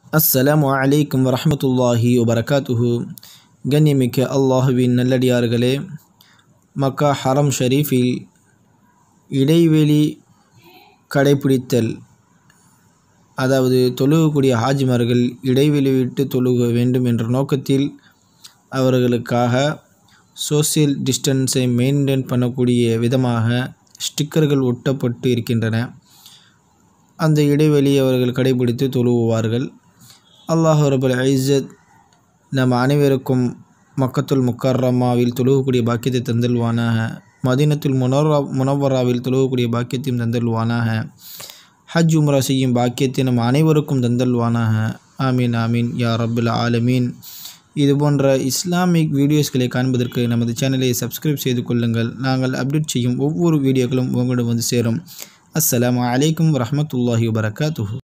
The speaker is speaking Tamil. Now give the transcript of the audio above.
அஸ்ஸலாமு அலைக்கும் வரஹ்மத்துல்லாஹி வபரகாத்துஹு கண்ணியமிக்க அல்லாஹுவின் நல்லடியார்களே மக்கா ஹரம் ஷரீஃபில் இடைவெளி கடைபிடித்தல் அதாவது தொழுகக்கூடிய ஹாஜிமார்கள் இடைவெளி விட்டு தொழுக வேண்டும் என்ற நோக்கத்தில் அவர்களுக்காக சோசியல் டிஸ்டன்ஸை மெயின்டைன் பண்ணக்கூடிய விதமாக ஸ்டிக்கர்கள் ஒட்டப்பட்டு இருக்கின்றன அந்த இடைவெளி அவர்கள் கடைபிடித்து தொழுவார்கள் அல்லாஹ் ரபுல் ஐசத் நம் அனைவருக்கும் மக்கத்துல் முக்கர்ரமாவில் தொழுகக்கூடிய பாக்கியத்தை தந்தல்வானாக மதீனத்துல் முனவரா முனவராவில் தொழுகக்கூடிய பாக்கியத்தையும் தந்தல்வானாக ஹஜ் உம்ரா செய்யும் பாக்கியத்தை நம் அனைவருக்கும் தந்தல்வானாக ஆமீன் ஆமீன் யா ரப்புல் ஆலமீன் இது போன்ற இஸ்லாமிக் வீடியோஸ்களை காண்பதற்கு நமது சேனலை சப்ஸ்கிரைப் செய்து கொள்ளுங்கள் நாங்கள் அப்டேட் செய்யும் ஒவ்வொரு வீடியோக்களும் உங்களிடம் வந்து சேரும் அஸ்ஸலாமு அலைக்கும் வரஹ்மத்துல்லாஹி வபரகாத்துஹு